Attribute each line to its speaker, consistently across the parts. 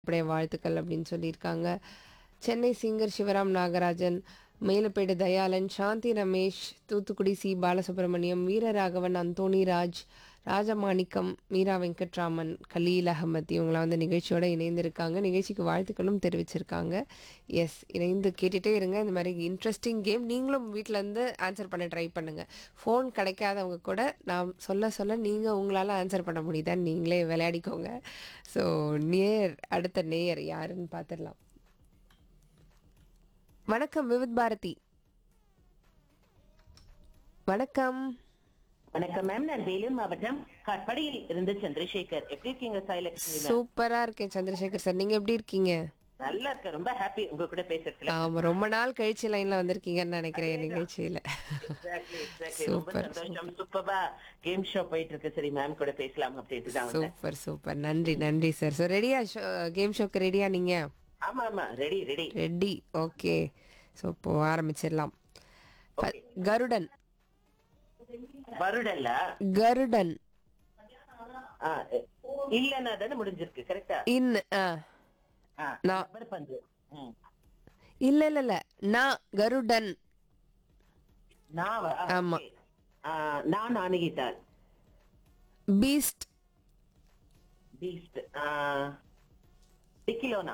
Speaker 1: அப்படியே வாழ்த்துக்கள் அப்படின்னு சொல்லியிருக்காங்க சென்னை சிங்கர் சிவராம் நாகராஜன் மேலப்பேடு தயாளன் சாந்தி ரமேஷ் தூத்துக்குடி சி பாலசுப்ரமணியம் வீரராகவன் அந்தோணி ராஜ் ராஜமாணிக்கம் மீரா வெங்கட்ராமன் கலீல் அகமத் இவங்களாம் வந்து நிகழ்ச்சியோட இணைந்திருக்காங்க நிகழ்ச்சிக்கு வாழ்த்துக்களும் தெரிவிச்சிருக்காங்க எஸ் இணைந்து கேட்டுகிட்டே இருங்க இந்த மாதிரி இன்ட்ரெஸ்டிங் கேம் நீங்களும் வீட்டிலேருந்து ஆன்சர் பண்ண ட்ரை பண்ணுங்கள் ஃபோன் கிடைக்காதவங்க கூட நான் சொல்ல சொல்ல நீங்கள் உங்களால் ஆன்சர் பண்ண முடியுதான்னு நீங்களே விளையாடிக்கோங்க ஸோ நேர் அடுத்த நேயர் யாருன்னு பார்த்துடலாம் வணக்கம் விவித் பாரதி வணக்கம்
Speaker 2: வணக்கம் மேம் நான் வேலூர் மாவட்டம் காட்பாடியில் இருந்து சந்திரசேகர் எப்படி இருக்கீங்க சாய்லட்சுமி ma'am?
Speaker 1: சூப்பரா இருக்கேன் சந்திரசேகர் சார் நீங்க எப்படி இருக்கீங்க
Speaker 2: நல்லா இருக்கேன் ரொம்ப ஹாப்பி உங்க கூட பேசுறதுல
Speaker 1: ஆமா ரொம்ப நாள் கழிச்சு லைன்ல வந்திருக்கீங்கன்னு நினைக்கிறேன் என் நிகழ்ச்சியில
Speaker 2: Exactly, exactly. ரொம்ப
Speaker 1: Super,
Speaker 2: சந்தோஷம் சூப்பரா கேம் ஷோ போயிட்டு இருக்கு சரி மேம் கூட பேசலாம் அப்படின்ட்டு தான் வந்தேன்
Speaker 1: சூப்பர் சூப்பர் நன்றி நன்றி சார் ஸோ ரெடியா கேம் ஷோக்கு ரெடியா நீங்க
Speaker 2: ஆமா ஆமா ready ready
Speaker 1: ready okay so இப்போ ஆரம்பிச்சிடலாம் ப- கருடன்
Speaker 2: வருடல்ல
Speaker 1: கருடன்
Speaker 2: ஆ, இல்லன்னா தானே முடிஞ்சிருக்கு கரெக்டா
Speaker 1: இன் ஆ நான்-
Speaker 2: நம்பர் பந்து ம்.
Speaker 1: இல்ல இல்ல இல்ல நான் கருடன்
Speaker 2: நாவா
Speaker 1: ஆமா.
Speaker 2: Okay. ஆ, நான் அணுகிட்டாள்
Speaker 1: Beast
Speaker 2: Beast Dikkiloona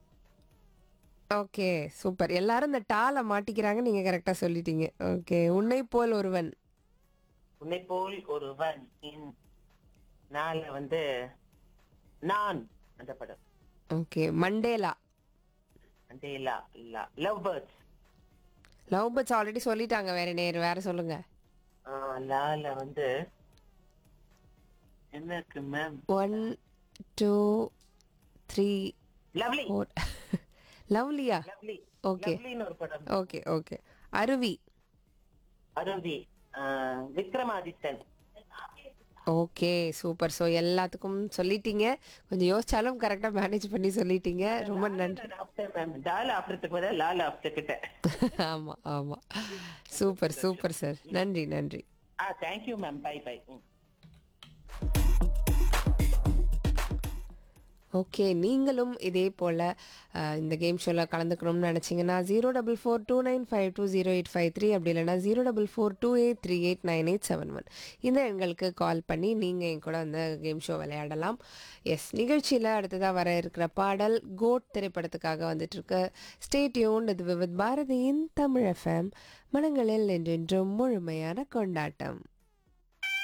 Speaker 1: okay super எல்லாரும் இந்த டால மாட்டிக்கிறாங்க நீங்க கரெக்டா சொல்லிட்டீங்க ஓகே உன்னை போல் ஒருவன்
Speaker 2: உன்னை போல் ஒருவன் இன் நாள வந்து நான் அந்த படம்
Speaker 1: ஓகே மண்டேலா
Speaker 2: அந்த இல்ல இல்ல love birds
Speaker 1: love birds already சொல்லிட்டாங்க வேற நேர் வேற சொல்லுங்க
Speaker 2: லால வந்து என்ன இருக்கு ma'am
Speaker 1: one two three
Speaker 2: lovely
Speaker 1: four லவ்லியா
Speaker 2: லவ்லி
Speaker 1: Okay.
Speaker 2: லவ்லின்னு ஒரு படம்
Speaker 1: ஓகே ஓகே அருவி
Speaker 2: அருவி ஆ, விக்ரமாதித்தன்
Speaker 1: ஓகே சூப்பர் ஸோ எல்லாத்துக்கும் சொல்லிட்டீங்க கொஞ்சம் யோசிச்சாலும் கரெக்டாக மேனேஜ் பண்ணி சொல்லிட்டீங்க ரொம்ப நன்றி
Speaker 2: மேம் டால் ஆஃப்டருக்கு பதிலா லால் ஆஃப்டர் கிட்ட
Speaker 1: ஆமா ஆமா சூப்பர் சூப்பர் சார் நன்றி நன்றி
Speaker 2: ஆ thank you ma'am bye bye
Speaker 1: okay நீங்களும் இதே போல் இந்த கேம் ஷோவில் கலந்துக்கணும்னு நினச்சிங்கன்னா zero double four two nine five two zero eight five three அப்படி இல்லைனா zero double four two eight three eight nine eight seven one இந்த எண்களுக்கு கால் பண்ணி நீங்கள் என் கூட அந்த கேம் ஷோ விளையாடலாம் எஸ் நிகழ்ச்சியில் அடுத்ததாக வர இருக்கிற பாடல் கோட் திரைப்படத்துக்காக வந்துட்டுருக்கு ஸ்டேட்யூன் இது விவித் பாரதியின் தமிழ் எஃப்எம் மனங்களில் என்றென்றும் முழுமையான கொண்டாட்டம்